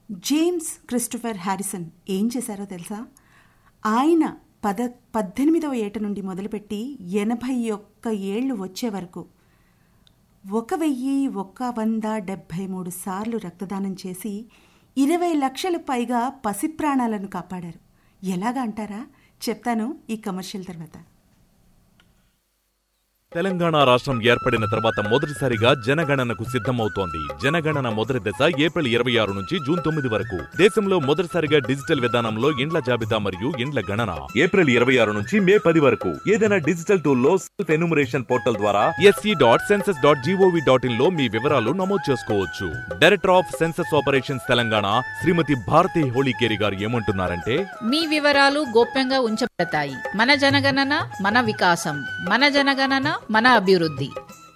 James Christopher Harrison ఏం చేశారో తెలుసా ఆయన పద పద్దెనిమిదవ ఏట నుండి మొదలుపెట్టి ఎనభై ఒక్క ఏళ్ళు వచ్చే వరకు ఒక వెయ్యి ఒక్క వంద డెబ్భై మూడు సార్లు రక్తదానం చేసి ఇరవై లక్షల పైగా పసిప్రాణాలను కాపాడారు ఎలాగా అంటారా చెప్తాను ఈ కమర్షియల్ తర్వాత తెలంగాణ రాష్ట్రం ఏర్పడిన తర్వాత మొదటిసారిగా జనగణనకు సిద్ధమవుతోంది జనగణన మొదటి దశ ఏప్రిల్ ఇరవై ఆరు నుంచి జూన్ తొమ్మిది వరకు దేశంలో మొదటిసారిగా డిజిటల్ విధానంలో ఇండ్ల జాబితా మరియు ఇండ్ల గణన ఏప్రిల్ ఇరవై ఆరు నుంచి మే పది వరకు ఏదైనా డిజిటల్ టూల్ లో సెల్ఫ్ ఎన్యూమరేషన్ పోర్టల్ ద్వారా SE dot census dot G O V dot in లో మీ వివరాలు నమోదు చేసుకోవచ్చు director of census operations Telangana Shrimati Bharati Holikeri గారు ఏమంటున్నారంటే మీ వివరాలు గోప్యంగా ఉంచబడతాయి మన జనగణన మన వికాసం మన జనగణన మన అభివృద్ధి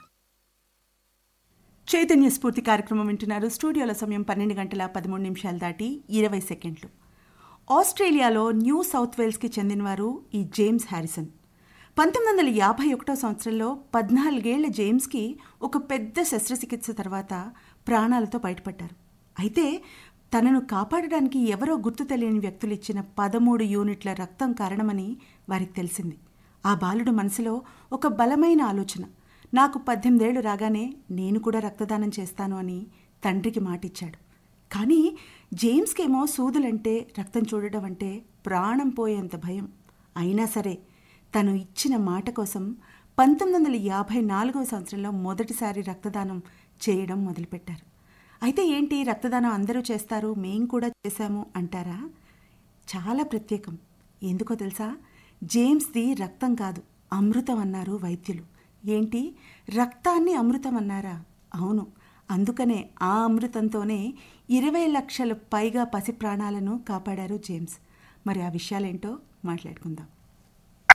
చైతన్య స్ఫూర్తి కార్యక్రమం వింటున్నారు స్టూడియోల సమయం పన్నెండు గంటల పదమూడు నిమిషాలు దాటి ఇరవై సెకండ్లు ఆస్ట్రేలియాలో న్యూ సౌత్ వేల్స్కి చెందినవారు ఈ జేమ్స్ హ్యారిసన్ పంతొమ్మిది వందల యాభై ఒకటో సంవత్సరంలో పద్నాలుగేళ్ల జేమ్స్కి ఒక పెద్ద శస్త్రచికిత్స తర్వాత ప్రాణాలతో బయటపడ్డారు అయితే తనను కాపాడడానికి ఎవరో గుర్తు తెలియని వ్యక్తులు ఇచ్చిన పదమూడు యూనిట్ల రక్తం కారణమని వారికి తెలిసింది ఆ బాలుడు మనసులో ఒక బలమైన ఆలోచన నాకు పద్దెనిమిదేళ్లు రాగానే నేను కూడా రక్తదానం చేస్తాను అని తండ్రికి మాటిచ్చాడు కానీ జేమ్స్కేమో సూదులంటే రక్తం చూడడం అంటే ప్రాణం పోయేంత భయం అయినా సరే తను ఇచ్చిన మాట కోసం పంతొమ్మిది వందల యాభై నాలుగవ సంవత్సరంలో మొదటిసారి రక్తదానం చేయడం మొదలుపెట్టారు అయితే ఏంటి రక్తదానం అందరూ చేస్తారు మేం కూడా చేశాము అంటారా చాలా ప్రత్యేకం ఎందుకో తెలుసా జేమ్స్ది రక్తం కాదు అమృతం అన్నారు వైద్యులు ఏంటి రక్తాన్ని అమృతం అన్నారా అవును అందుకనే ఆ అమృతంతోనే ఇరవై లక్షల పైగా పసి ప్రాణాలను కాపాడారు జేమ్స్ మరి ఆ విషయాలేంటో మాట్లాడుకుందాం